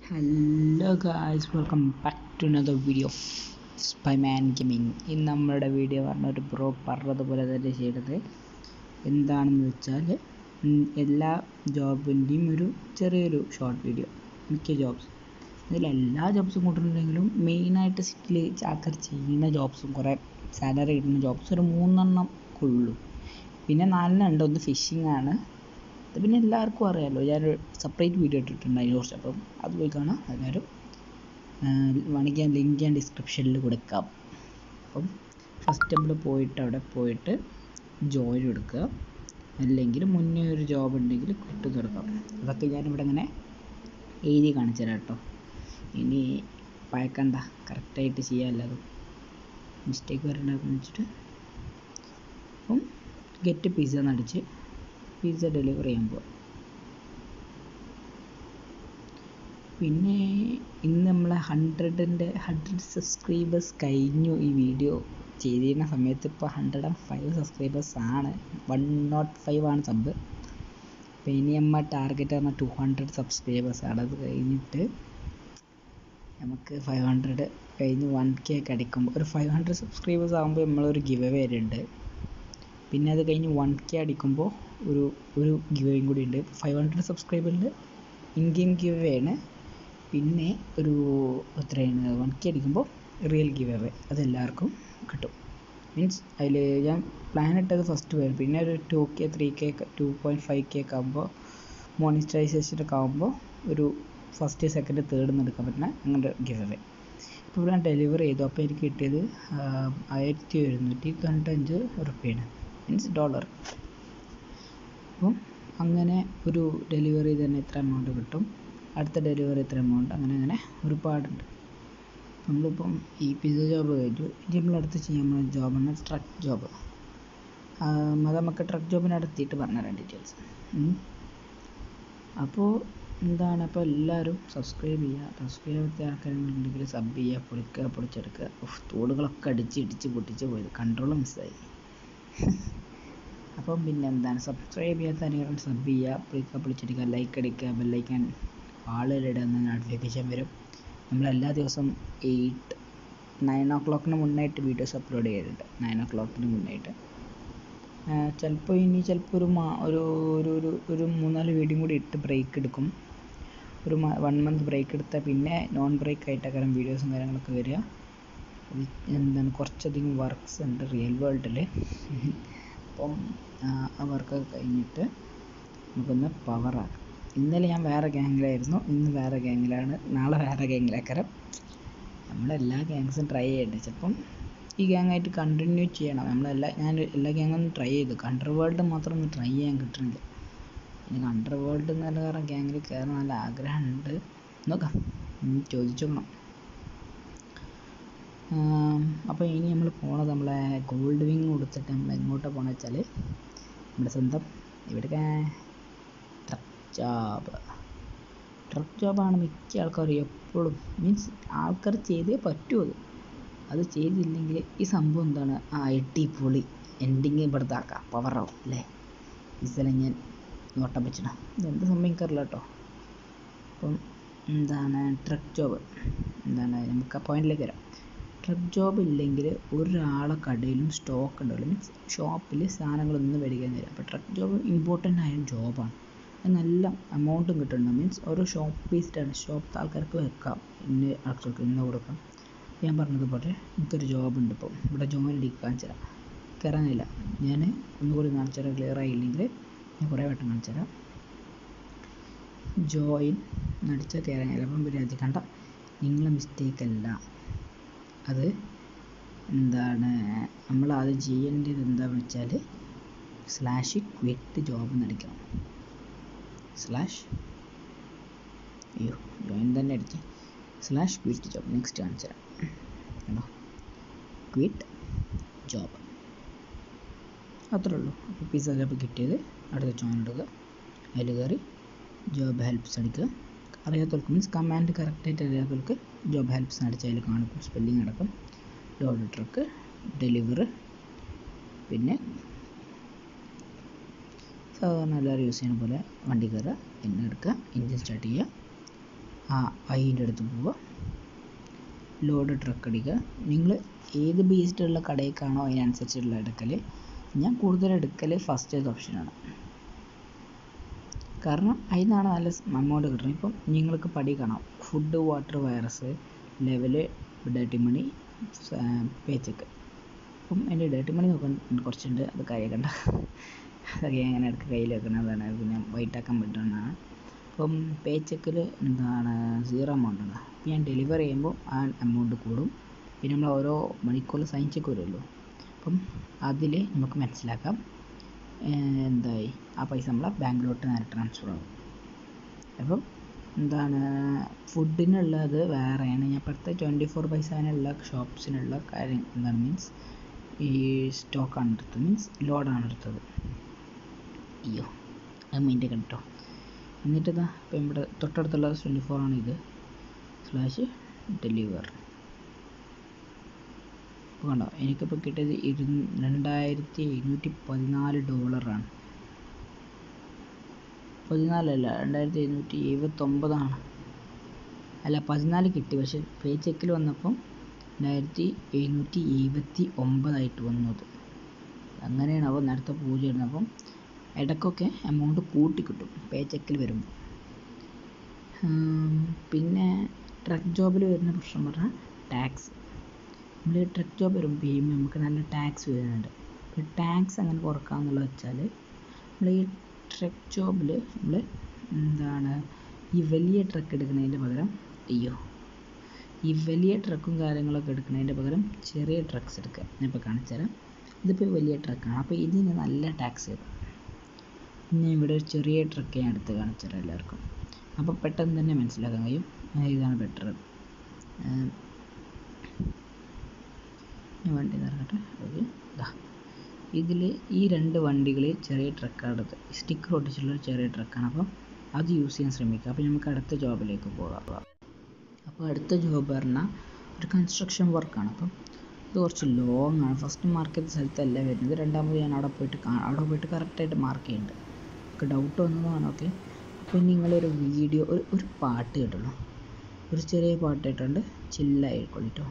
hello guys welcome back to another video Spyman Gaming ഇന്ന് നമ്മളുടെ video പറഞ്ഞ ഒരു ബ്രോ പറഞ്ഞതുപോലെ തന്നെ ചെയ്തത് എന്താണെന്ന് വെച്ചാൽ ഉം, എല്ലാ ജോബിൻ്റെയും ഒരു ചെറിയൊരു ഷോർട്ട് വീഡിയോ മിക്ക ജോബ്സ് ഇതിൽ എല്ലാ ജോബ്സും കൂട്ടുന്നുണ്ടെങ്കിലും മെയിനായിട്ട് സിറ്റിയിൽ ആൾക്കാർ ചെയ്യുന്ന ജോബ്സും കുറേ സാലറി കിട്ടുന്ന ജോബ്സ് ഒരു മൂന്നെണ്ണം ഉള്ളൂ പിന്നെ നാലെണ്ണം ഉണ്ട് ഒന്ന് ഫിഷിംഗ് ആണ് അത് പിന്നെ എല്ലാവർക്കും അറിയാമല്ലോ ഞാനൊരു സെപ്പറേറ്റ് വീഡിയോ ഇട്ടിട്ടുണ്ട് അതിനെക്കുറിച്ച് അപ്പം അത് പോയി കാണാം അതിനൊരു വേണമെങ്കിൽ ഞാൻ ലിങ്ക് ഞാൻ ഡിസ്ക്രിപ്ഷനിൽ കൊടുക്കാം അപ്പം ഫസ്റ്റ് നമ്മൾ പോയിട്ട് അവിടെ പോയിട്ട് ജോയിൻ എടുക്കുക അല്ലെങ്കിൽ മുന്നേ ഒരു ജോബ് ഉണ്ടെങ്കിൽ കിട്ടും കൊടുക്കാം അതൊക്കെ ഞാനിവിടെ ഇങ്ങനെ എഴുതി കാണിച്ചു തരാം കേട്ടോ ഇനി പഴക്കണ്ട കറക്റ്റായിട്ട് ചെയ്യാമല്ലോ അത് മിസ്റ്റേക്ക് വരണ്ടെന്ന് വെച്ചിട്ട് അപ്പം ഗെറ്റ് പിസ്സ എന്നടിച്ച് പിസ്സ ഡെലിവറി ചെയ്യാൻ പോവാം പിന്നെ ഇന്ന് നമ്മളെ ഹൺഡ്രഡിൻ്റെ ഹൺഡ്രഡ് സബ്സ്ക്രൈബേഴ്സ് കഴിഞ്ഞു ഈ വീഡിയോ ചെയ്തിരുന്ന സമയത്ത് ഇപ്പോൾ ഹൺഡ്രഡ് ആൻഡ് ഫൈവ് സബ്സ്ക്രൈബേഴ്സ് ആണ് വൺ നോട്ട് ഫൈവ് ആണ് സബ് അപ്പോൾ ഇനി നമ്മൾ ടാർഗറ്റ് പറഞ്ഞാൽ ടു ഹൺഡ്രഡ് സബ്സ്ക്രൈബേഴ്സ് ആണ് അത് കഴിഞ്ഞിട്ട് നമുക്ക് ഫൈവ് ഹൺഡ്രഡ് കഴിഞ്ഞ് വൺ കെ ഒക്കെ അടിക്കുമ്പോൾ ഒരു ഫൈവ് ഹൺഡ്രഡ് സബ്സ്ക്രൈബേഴ്സ് ആകുമ്പോൾ നമ്മളൊരു ഗിവ് അവേ വരുന്നുണ്ട് പിന്നെ അത് കഴിഞ്ഞ് വൺ കെ അടിക്കുമ്പോൾ ഒരു ഒരു ഗിവേയും കൂടി ഉണ്ട് ഫൈവ് ഹൺഡ്രഡ് സബ്സ്ക്രൈബറിൽ ഇൻ ഗെയിം ഗിവ് അവേ ആണ് പിന്നെ ഒരു എത്രയാണ് വൺ കെ അടിക്കുമ്പോൾ റിയൽ ഗിവ് അവേ അതെല്ലാവർക്കും കിട്ടും മീൻസ് അതിൽ ഞാൻ പ്ലാൻ ഇട്ടത് ഫസ്റ്റ് വരും പിന്നെ ഒരു two K three K two point five K ഒക്കെ ആകുമ്പോൾ മോണിറ്റൈസേഷൻ ഒക്കെ ആകുമ്പോൾ ഒരു ഫസ്റ്റ് സെക്കൻഡ് തേർഡ് നിന്ന് എടുക്കാൻ പറ്റുന്ന അങ്ങനത്തെ ഗിവ് അവേ ഇപ്പോൾ ഞാൻ ഡെലിവറി ചെയ്തു അപ്പോൾ എനിക്ക് കിട്ടിയത് ആയിരത്തി ഒരുന്നൂറ്റി തൊണ്ണൂറ്റഞ്ച് റുപ്യാണ് മീൻസ് ഡോളർ അപ്പം അങ്ങനെ ഒരു ഡെലിവറി തന്നെ ഇത്ര എമൗണ്ട് കിട്ടും അടുത്ത ഡെലിവറി ഇത്ര എമൗണ്ട് അങ്ങനെ അങ്ങനെ ഒരുപാടുണ്ട് നമ്മളിപ്പം ഈ പിസ്സ ജോബ് കഴിഞ്ഞു ഇനി നമ്മളടുത്ത് ചെയ്യാൻ പോകുന്ന ജോബാണ് ട്രക്ക് ജോബ് അത് നമുക്ക് ട്രക്ക് ജോബിന് അടുത്തിട്ട് പറഞ്ഞുതരാം ഡീറ്റെയിൽസ് അപ്പോൾ എന്താണ് അപ്പോൾ എല്ലാവരും സബ്സ്ക്രൈബ് ചെയ്യുക സബ്സ്ക്രൈബ് ചെയ്യാത്ത ആൾക്കാരുണ്ടെങ്കിൽ സബ് ചെയ്യുക പൊളിക്കുക പൊളിച്ചെടുക്കുക ഉഫ്, തോടുകളൊക്കെ അടിച്ച് ഇടിച്ച് പൊട്ടിച്ച് പോയത് കൺട്രോൾ മിസ്സായി അപ്പം പിന്നെ എന്താണ് സബ്സ്ക്രൈബ് ചെയ്യാത്ത ആരെങ്കിലും സബ് ചെയ്യുക പൊളിക്കുക പൊളിച്ചെടുക്കുക ലൈക്ക് അടിക്കുക ബെല്ലൈക്കാൻ ആളുകളിടുക എന്ന നോട്ടിഫിക്കേഷൻ വരും നമ്മൾ എല്ലാ ദിവസവും എയ്റ്റ് നയൻ ഓ ക്ലോക്കിന് മുന്നായിട്ട് വീഡിയോസ് അപ്ലോഡ് ചെയ്യുന്നുണ്ട് നയൻ ഓ ക്ലോക്കിന് മുന്നായിട്ട് ചിലപ്പോൾ ഇനി ചിലപ്പോൾ ഒരു മാ ഒരു ഒരു ഒരു ഒരു മൂന്നാല് വീഡിയോ കൂടി ഇട്ട് ബ്രേക്ക് എടുക്കും ഒരു വൺ മന്ത് ബ്രേക്ക് എടുത്താൽ പിന്നെ നോൺ ബ്രേക്ക് ആയിട്ടൊക്കെ വീഡിയോസും കാര്യങ്ങളൊക്കെ വരിക അത് എന്താണ് കുറച്ചധികം വർക്ക്സ് ഉണ്ട് റിയൽ വേൾഡിൽ അപ്പം ആ വർക്കൊക്കെ കഴിഞ്ഞിട്ട് നമുക്കൊന്ന് പവറാക്കാം ഇന്നലെ ഞാൻ വേറെ ഗ്യാങ്ങിലായിരുന്നു ഇന്ന് വേറെ ഗ്യാങ്ങിലാണ് നാളെ വേറെ ഗ്യാങ്ങിലാക്കരം നമ്മളെല്ലാ ഗ്യാങ്സും ട്രൈ ചെയ്യണ്ടേ ചിലപ്പം ഈ ഗ്യാങ്ങായിട്ട് കണ്ടിന്യൂ ചെയ്യണം നമ്മളെല്ലാ ഞാൻ എല്ലാ ഗ്യാങ്ങൊന്നും ട്രൈ ചെയ്തു കണ്ടർ വേൾഡ് മാത്രം ഒന്ന് ട്രൈ ചെയ്യാൻ കിട്ടുന്നില്ല പിന്നെ കണ്ടർ വേൾഡ് എന്ന് പറഞ്ഞ കാരണം ഗ്യാങ്ങിൽ കയറാൻ നല്ല ആഗ്രഹമുണ്ട് നോക്കാം ഇനി ചോദിച്ചോക്കണം അപ്പോൾ ഇനി നമ്മൾ പോണത് നമ്മളെ ഗോൾഡ് വിങ് കൊടുത്തിട്ട് നമ്മൾ എങ്ങോട്ടാണ് പോകണമെന്ന് വെച്ചാൽ നമ്മുടെ സ്വന്തം ഇവിടെയൊക്കെ ട്രക്ക് ജോബ് ട്രക്ക് ജോബാണ് മിക്ക ആൾക്കാരും എപ്പോഴും മീൻസ് ആൾക്കാർ ചെയ്തേ പറ്റൂ അത് അത് ചെയ്തില്ലെങ്കിൽ ഈ സംഭവം എന്താണ് ആ അടിപൊളി എൻഡിങ് ഇവിടുത്തെ ആക്കാം പവറാവും അല്ലേ ഈ സ്ഥലം ഞാൻ നോട്ടം വെച്ചിടാം ഇതെന്ത് സംഭവം എനിക്കറിയില്ല കേട്ടോ അപ്പം എന്താണ് ട്രക്ക് ജോബ് എന്താണ് നമുക്ക് ആ പോയിന്റിലേക്ക് വരാം ട്രക്ക് ജോബ് ഇല്ലെങ്കിൽ ഒരാളെ കടയിലും സ്റ്റോക്ക് ഉണ്ടാവില്ല മീൻസ് ഷോപ്പിൽ സാധനങ്ങളൊന്നും മേടിക്കാൻ തരാം അപ്പോൾ ട്രക്ക് ജോബ് ഇമ്പോർട്ടൻ്റ് ആയ ജോബാണ് അത് നല്ല എമൗണ്ടും കിട്ടുന്നുണ്ട് മീൻസ് ഓരോ ഷോപ്പ് ബേസ്ഡാണ് ഷോപ്പ് ആൾക്കാർക്ക് വെക്കാം ഇന്ന ആൾക്കാർക്ക് ഇന്ന കൊടുക്കാം ഞാൻ പറഞ്ഞതുപോലെ എനിക്കൊരു ജോബ് ഉണ്ട് ഇപ്പോൾ ഇവിടെ ജോയിൻ അടിക്കാൻ തരാം കയറാനില്ല ഞാൻ ഒന്നുകൂടി കാണിച്ചു തരാം ക്ലിയർ ആയില്ലെങ്കിൽ ഞാൻ കുറേ വട്ടം കാണിച്ചു തരാം ജോയിൻ നടിച്ചാൽ കയറാനില്ല അപ്പം വിരാജി കണ്ട നിങ്ങളെ മിസ്റ്റേക്ക് അല്ല അത് എന്താണ് നമ്മൾ ആദ്യം ചെയ്യേണ്ടത് എന്താണെന്ന് വെച്ചാൽ സ്ലാഷ് ക്വിറ്റ് ജോബ് നടിക്കണം സ്ലാഷ് അയ്യോ ജോയിൻ തന്നെ അടിച്ച് സ്ലാഷ് ക്വിറ്റ് ജോബ് നെക്സ്റ്റ് കാണിച്ചു തരാം കണ്ടോ ക്വിറ്റ് ജോബ് അത്രേ ഉള്ളൂ അപ്പോൾ പിസ്സ ജോബ് കിട്ടിയത് അടുത്ത ജോയിൻ എടുക്കുക അതിൽ കയറി ജോബ് ഹെൽപ്സ് അടിക്കുക അറിയാത്തവർക്ക് മീൻസ് കമാൻഡ് കറക്റ്റായിട്ട് അറിയാത്തവർക്ക് ജോബ് ഹെൽപ്സ് അടിച്ച് അതിൽ കാണിക്കും സ്പെല്ലിംഗ് അടക്കം ലോഡ് ട്രക്ക് ഡെലിവർ പിന്നെ സാധാരണ എല്ലാവരും യൂസ് ചെയ്യുന്ന പോലെ വണ്ടി കയറുക എണ്ണ എടുക്കുക എൻജിൻ സ്റ്റാർട്ട് ചെയ്യുക ആ അതിൻ്റെ അടുത്ത് പോവുക ലോഡ് ട്രക്ക് അടിക്കുക നിങ്ങൾ ഏത് ബേസ്ഡുള്ള കടയിലേക്കാണോ അതിനനുസരിച്ചുള്ള എടുക്കൽ ഞാൻ കൂടുതൽ എടുക്കൽ ഫസ്റ്റ് ഓപ്ഷനാണ് കാരണം അതിൽ നിന്നാണ് നല്ല എമൗണ്ട് കിട്ടുന്നത് ഇപ്പം നിങ്ങൾക്ക് പടി കാണാം food water virus level dirty money pay check അപ്പം എൻ്റെ ഡേർട്ടി മണി നോക്കാൻ കുറച്ചുണ്ട് അത് കൈയാക്കണ്ട അതൊക്കെ എങ്ങനെ ഇടയ്ക്ക് കയ്യിൽ വെക്കണതാണ് പിന്നെ വൈറ്റാക്കാൻ പറ്റുന്നതാണ് അപ്പം പേ ചെക്കിൽ എന്താണ് സീറോ എമൗണ്ട് ആണ് അപ്പം ഞാൻ ഡെലിവറി ചെയ്യുമ്പോൾ ആ എമൗണ്ട് കൂടും പിന്നെ നമ്മൾ ഓരോ മണിക്കൂറിൽ സൈൻ ചെക്ക് വരുമല്ലോ അപ്പം അതിൽ നമുക്ക് മനസ്സിലാക്കാം എന്തായി ആ പൈസ നമ്മളെ ബാങ്കിലോട്ട് നേരെ ട്രാൻസ്ഫർ ആവും അപ്പം എന്താണ് ഫുഡിനുള്ളത് വേറെയാണ് ഞാൻ ഇപ്പോഴത്തെ ട്വൻറ്റി ഫോർ ബൈ സെവനുള്ള ഷോപ്സിനുള്ള കാര്യം എന്താണ് മീൻസ് ഈ സ്റ്റോക്കാണ് എടുത്തത് മീൻസ് ലോഡാണ് എടുത്തത് അയ്യോ അത് മൈൻഡ് കണ്ടോ എന്നിട്ട് ഇതാ ഇപ്പം ഇവിടെ തൊട്ടടുത്തുള്ള ട്വൻറ്റി ഫോർ ആണ് ഇത് സ്ലാഷ് ഡെലിവർ ഇപ്പോൾ കണ്ടോ എനിക്കിപ്പോൾ കിട്ടിയത് ഇരു രണ്ടായിരത്തി എഴുന്നൂറ്റി പതിനാല് ഡോളറാണ് പതിനാലല്ല രണ്ടായിരത്തി എഴുന്നൂറ്റി എഴുപത്തൊമ്പതാണ് അല്ല പതിനാല് കിട്ടി പക്ഷെ പേ ചെക്കിൽ വന്നപ്പം രണ്ടായിരത്തി എഴുന്നൂറ്റി എഴുപത്തി ഒമ്പതായിട്ട് വന്നത് അങ്ങനെയാണ് അപ്പോൾ നേരത്തെ പൂജ ഇടുന്നത് അപ്പം ഇടയ്ക്കൊക്കെ എമൗണ്ട് കൂട്ടി കിട്ടും പേ ചെക്കിൽ വരുമ്പോൾ പിന്നെ ട്രക്ക് ജോബിൽ വരുന്ന പ്രശ്നം പറഞ്ഞാൽ ടാക്സ് നമ്മൾ ട്രക്ക് ജോബ് വരുമ്പോൾ ചെയ്യുമ്പോൾ നമുക്ക് നല്ല ടാക്സ് വരുന്നുണ്ട് അപ്പോൾ ടാക്സ് എങ്ങനെ കുറക്കാമെന്നുള്ളത് വെച്ചാൽ നമ്മൾ ഈ ട്രക്ക് ജോബിൽ നമ്മൾ എന്താണ് ഈ വലിയ ട്രക്ക് എടുക്കുന്നതിൻ്റെ പകരം അയ്യോ ഈ വലിയ ട്രക്കും കാര്യങ്ങളൊക്കെ എടുക്കുന്നതിൻ്റെ പകരം ചെറിയ ട്രക്സ് എടുക്കുക ഞാനിപ്പോൾ കാണിച്ചു തരാം ഇതിപ്പോൾ വലിയ ട്രക്കാണ് അപ്പോൾ ഇതിന് നല്ല ടാക്സ് വരും ഞാൻ ഇവിടെ ഒരു ചെറിയ ട്രക്ക് ഞാൻ എടുത്ത് കാണിച്ചു തരാം എല്ലാവർക്കും അപ്പോൾ പെട്ടെന്ന് തന്നെ മനസ്സിലാക്കാൻ കഴിയും ഇതാണ് ബെറ്റർ ഞാൻ വണ്ടി നിറക്കട്ടെ ഓക്കെ ഇതാ ഇതിൽ ഈ രണ്ട് വണ്ടികൾ ചെറിയ ട്രക്കാണ് ഇത് സ്റ്റിക്കർ ഒട്ടിച്ചുള്ള ചെറിയ ട്രക്കാണ് അപ്പം അത് യൂസ് ചെയ്യാൻ ശ്രമിക്കുക അപ്പോൾ നമുക്ക് അടുത്ത ജോബിലേക്ക് പോകാം അപ്പോൾ അടുത്ത ജോബ് പറഞ്ഞാൽ ഒരു കൺസ്ട്രക്ഷൻ വർക്കാണ് അപ്പം ഇത് കുറച്ച് ലോങ് ആണ് ഫസ്റ്റ് മാർക്ക് ചെയ്ത സ്ഥലത്തല്ല വരുന്നത് രണ്ടാമത് ഞാൻ അവിടെ പോയിട്ട് അവിടെ പോയിട്ട് കറക്റ്റായിട്ട് മാർക്ക് ചെയ്യുന്നുണ്ട് ഒക്കെ ഡൗട്ട് വന്നതാണ് ഓക്കെ അപ്പോൾ നിങ്ങളൊരു വീഡിയോ ഒരു ഒരു പാട്ട് കേട്ടുള്ളൂ ഒരു ചെറിയ പാട്ട് കേട്ടുണ്ട് ചില്ലായിക്കോളിട്ടോ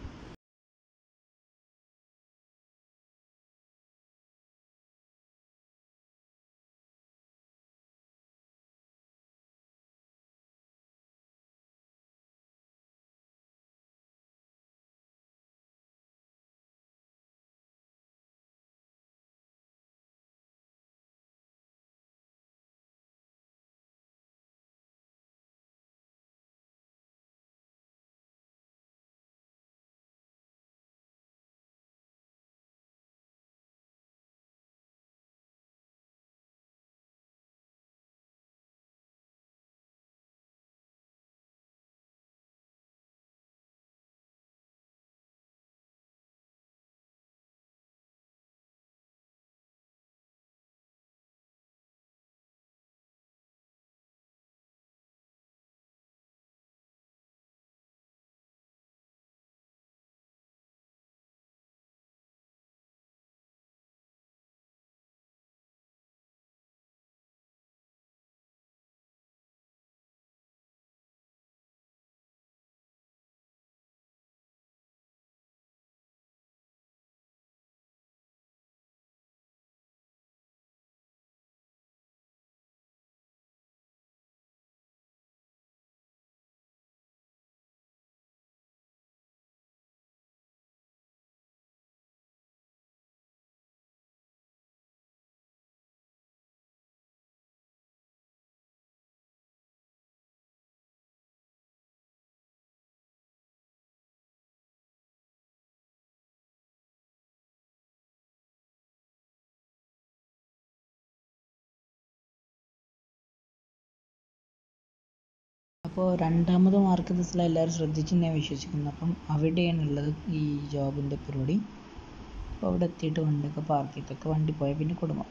അപ്പോൾ രണ്ടാമത് മാർക്ക് ലിസ്റ്റിൽ എല്ലാവരും ശ്രദ്ധിച്ചു ഞാൻ വിശ്വസിക്കുന്നു അപ്പം അവിടെയാണുള്ളത് ഈ ജോബിൻ്റെ പരിപാടി അപ്പോൾ അവിടെ എത്തിയിട്ട് വണ്ടിയൊക്കെ പാർക്ക് ചെയ്തൊക്കെ വണ്ടി പോയാൽ പിന്നെ കുടുംബം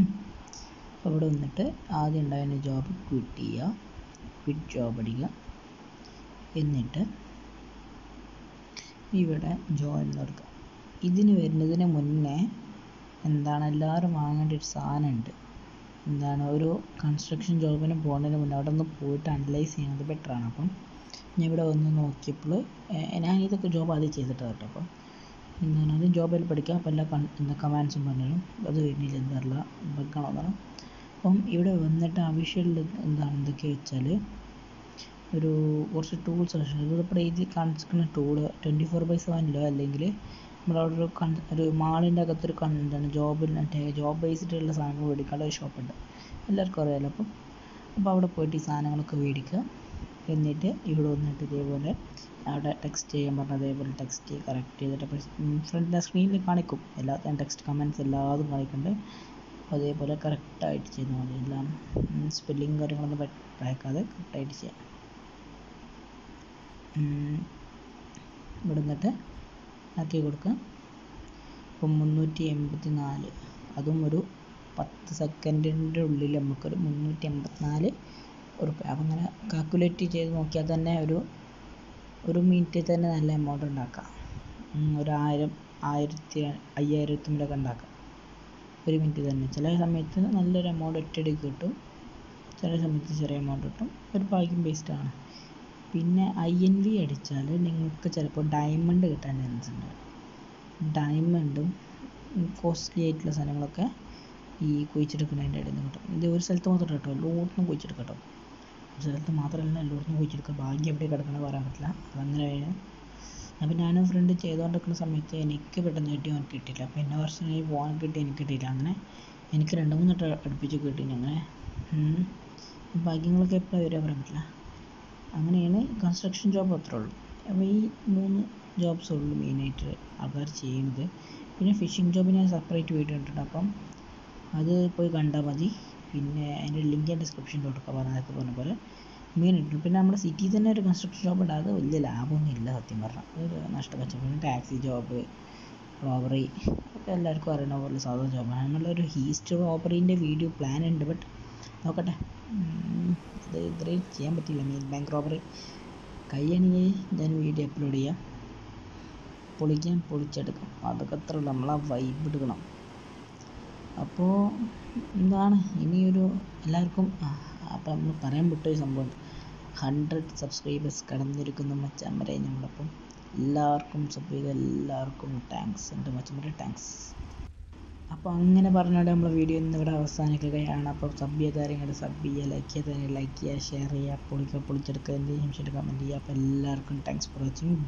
അപ്പോൾ അവിടെ വന്നിട്ട് ആദ്യം ഉണ്ടായിരുന്ന ജോബ് ക്വിറ്റ് ചെയ്യുക ക്വിറ്റ് ജോബ് അടിക്കുക എന്നിട്ട് ഇവിടെ ജോയിൻ കൊടുക്കുക ഇതിന് വരുന്നതിന് മുന്നേ എന്താണ് എല്ലാവരും വാങ്ങേണ്ട ഒരു സാധനമുണ്ട് എന്താണ് ഒരു കൺസ്ട്രക്ഷൻ ജോബിന് പോകുന്നതിന് മുന്നേ അവിടെ ഒന്ന് പോയിട്ട് അനലൈസ് ചെയ്യുന്നത് ബെറ്ററാണ് അപ്പം ഞാൻ ഇവിടെ വന്ന് നോക്കിയപ്പോൾ ഞാൻ ഇതൊക്കെ ജോബ് ആദ്യം ചെയ്തിട്ട് കേട്ടോ അപ്പം എന്താണ് ആദ്യം ജോബിൽ പഠിക്കാം അപ്പോൾ എല്ലാ കൺ എന്താ കമാൻഡ്സും പറഞ്ഞു അത് കഴിഞ്ഞില്ല എന്താറില്ല ബഗ്ഗാണോ എന്നാണ് അപ്പം ഇവിടെ വന്നിട്ട് ആവശ്യമുള്ള എന്താണ് എന്തൊക്കെ വെച്ചാൽ ഒരു കുറച്ച് ടൂൾസ് ആവശ്യമുണ്ട് ഇതിപ്പോൾ എഴുതി കാണിച്ചിരിക്കുന്ന ടൂള് ട്വൻറ്റി ഫോർ ബൈ സെവനിലോ അല്ലെങ്കിൽ നമ്മളവിടെ ഒരു കൺ ഒരു മാളിൻ്റെ അകത്തൊരു കൺ എന്താണ് ജോബിൽ മറ്റേ ജോബ് ബേസ്ഡുള്ള സാധനങ്ങൾ മേടിക്കാനുള്ള ഒരു ഷോപ്പുണ്ട് എല്ലാവർക്കും അറിയാമല്ലോ അപ്പം അപ്പോൾ അവിടെ പോയിട്ട് ഈ സാധനങ്ങളൊക്കെ മേടിക്കുക എന്നിട്ട് ഇവിടെ വന്നിട്ട് ഇതേപോലെ അവിടെ ടെക്സ്റ്റ് ചെയ്യാൻ പറഞ്ഞ അതേപോലെ ടെക്സ്റ്റ് കറക്റ്റ് ചെയ്തിട്ട് അപ്പോൾ ഫ്രണ്ട് സ്ക്രീനിൽ കാണിക്കും എല്ലാ ടെക്സ്റ്റ് കമൻറ്റ്സ് എല്ലാതും കാണിക്കുന്നുണ്ട് അതേപോലെ കറക്റ്റായിട്ട് ചെയ്താൽ മതി എല്ലാം സ്പെല്ലിങ് കാര്യങ്ങളൊന്നും പറ്റാക്കാതെ കറക്റ്റായിട്ട് ചെയ്യാം ഇവിടെ നിന്നിട്ട് ആക്കി കൊടുക്കുക ഇപ്പം മുന്നൂറ്റി എൺപത്തി നാല് അതും ഒരു പത്ത് സെക്കൻഡിൻ്റെ ഉള്ളിൽ നമുക്കൊരു മുന്നൂറ്റി എൺപത്തിനാല് ഉറുപ്പ്യ അപ്പം അങ്ങനെ കാൽക്കുലേറ്റ് ചെയ്ത് നോക്കിയാൽ തന്നെ ഒരു ഒരു മിനിറ്റിൽ തന്നെ നല്ല എമൗണ്ട് ഉണ്ടാക്കാം ഒരു ആയിരം ആയിരത്തി അയ്യായിരത്തിലൊക്കെ ഉണ്ടാക്കാം ഒരു മിനിറ്റ് തന്നെ ചില സമയത്ത് നല്ലൊരു എമൗണ്ട് ഒറ്റയടിക്ക് കിട്ടും ചില സമയത്ത് ചെറിയ എമൗണ്ട് കിട്ടും ഒരു ഭാഗ്യം ബേസ്ഡ് ആണ് പിന്നെ ഐ എൻ വി അടിച്ചാൽ നിങ്ങൾക്ക് ചിലപ്പോൾ ഡയമണ്ട് കിട്ടാൻ ചാൻസ് ഉണ്ട് ഡയമണ്ടും കോസ്റ്റ്ലി ആയിട്ടുള്ള സാധനങ്ങളൊക്കെ ഈ കുഴിച്ചെടുക്കുന്നതിൻ്റെ ഇടയിൽ നിന്ന് കിട്ടും ഇത് ഒരു സ്ഥലത്ത് മാത്രം കേട്ടോ എല്ലായിടത്തും കുഴിച്ചെടുക്കാം കേട്ടോ ഒരു സ്ഥലത്ത് മാത്രമല്ല എല്ലായിടത്തും കുഴിച്ചെടുക്കുക ഭാഗ്യം എവിടെ കിടക്കണമെന്ന് പറയാൻ പറ്റില്ല അതങ്ങനെ അപ്പം ഞാനും ഫ്രണ്ട് ചെയ്തുകൊണ്ടിരിക്കുന്ന സമയത്ത് എനിക്ക് പെട്ടെന്ന് കിട്ടി അവർക്ക് കിട്ടിയില്ല അപ്പോൾ എന്നെ വർഷമായി പോകാൻ കിട്ടി എനിക്ക് കിട്ടിയില്ല അങ്ങനെ എനിക്ക് രണ്ട് മൂന്ന് വട്ടം അടുപ്പിച്ച് കിട്ടി അങ്ങനെ ഭാഗ്യങ്ങളൊക്കെ എപ്പോഴും വരാൻ പറയാൻ പറ്റില്ല അങ്ങനെയാണ് കൺസ്ട്രക്ഷൻ ജോബ് അത്രേ ഉള്ളൂ അപ്പോൾ ഈ മൂന്ന് ജോബ്സ് ഉള്ളൂ മെയിനായിട്ട് ആൾക്കാർ ചെയ്യുന്നത് പിന്നെ ഫിഷിംഗ് ജോബിന് ഞാൻ സെപ്പറേറ്റ് വീഡിയോ ഇട്ടിട്ടുണ്ട് അപ്പം അത് പോയി കണ്ടാൽ മതി പിന്നെ അതിൻ്റെ ലിങ്ക് ഞാൻ ഡിസ്ക്രിപ്ഷനിൽ കൊടുക്കാം പറഞ്ഞതൊക്കെ പറഞ്ഞ പോലെ മെയിൻ ഇട്ടു പിന്നെ നമ്മുടെ സിറ്റിയിൽ തന്നെ ഒരു കൺസ്ട്രക്ഷൻ ജോബ് ഉണ്ട് അത് വലിയ ലാഭമൊന്നും ഇല്ല സത്യം പറഞ്ഞാൽ ഒരു നഷ്ടക്കച്ചവടം പിന്നെ ടാക്സി ജോബ് റോബറി ഒക്കെ എല്ലാവർക്കും അറിയണ പോലെ സാധാ ജോബാണ് നമ്മളൊരു ഹീസ്റ്റ് റോബറീൻ്റെ വീഡിയോ പ്ലാൻ ഉണ്ട് ബട്ട് നോക്കട്ടെ അത് ഇത്രയും ചെയ്യാൻ പറ്റില്ല മെയിൻ ബാങ്ക് റോബറി കഴിയണമെങ്കിൽ ഞാൻ വീഡിയോ അപ്ലോഡ് ചെയ്യാം പൊളിക്കാൻ പൊളിച്ചെടുക്കാം അതൊക്കെ അത്ര നമ്മളാ വൈബ് എടുക്കണം അപ്പോൾ എന്താണ് ഇനിയൊരു എല്ലാവർക്കും അപ്പം നമ്മൾ പറയാൻ വിട്ടൊരു സംഭവം ഹൺഡ്രഡ് സബ്സ്ക്രൈബേഴ്സ് കടന്നിരിക്കുന്ന മച്ചാമ്പരെ നമ്മളപ്പം എല്ലാവർക്കും സബ് ചെയ്ത എല്ലാവർക്കും താങ്ക്സ് എൻ്റെ മച്ചമ്പരെ താങ്ക്സ് അപ്പോൾ അങ്ങനെ പറഞ്ഞാൽ നമ്മൾ വീഡിയോ ഇന്ന് ഇവിടെ അവസാനിക്കുകയാണ് അപ്പോൾ സബ് ചെയ്ത കാര്യങ്ങൾ സബ് ചെയ്യുക ലൈക്ക് ചെയ്ത ലൈക്ക് ചെയ്യുക ഷെയർ ചെയ്യുക പൊളിക്കുക പൊളിച്ചെടുക്കുക എന്തെങ്കിലും കമൻറ്റ് ചെയ്യുക അപ്പോൾ എല്ലാവർക്കും താങ്ക്സ് ഫോർ വാച്ചിങ്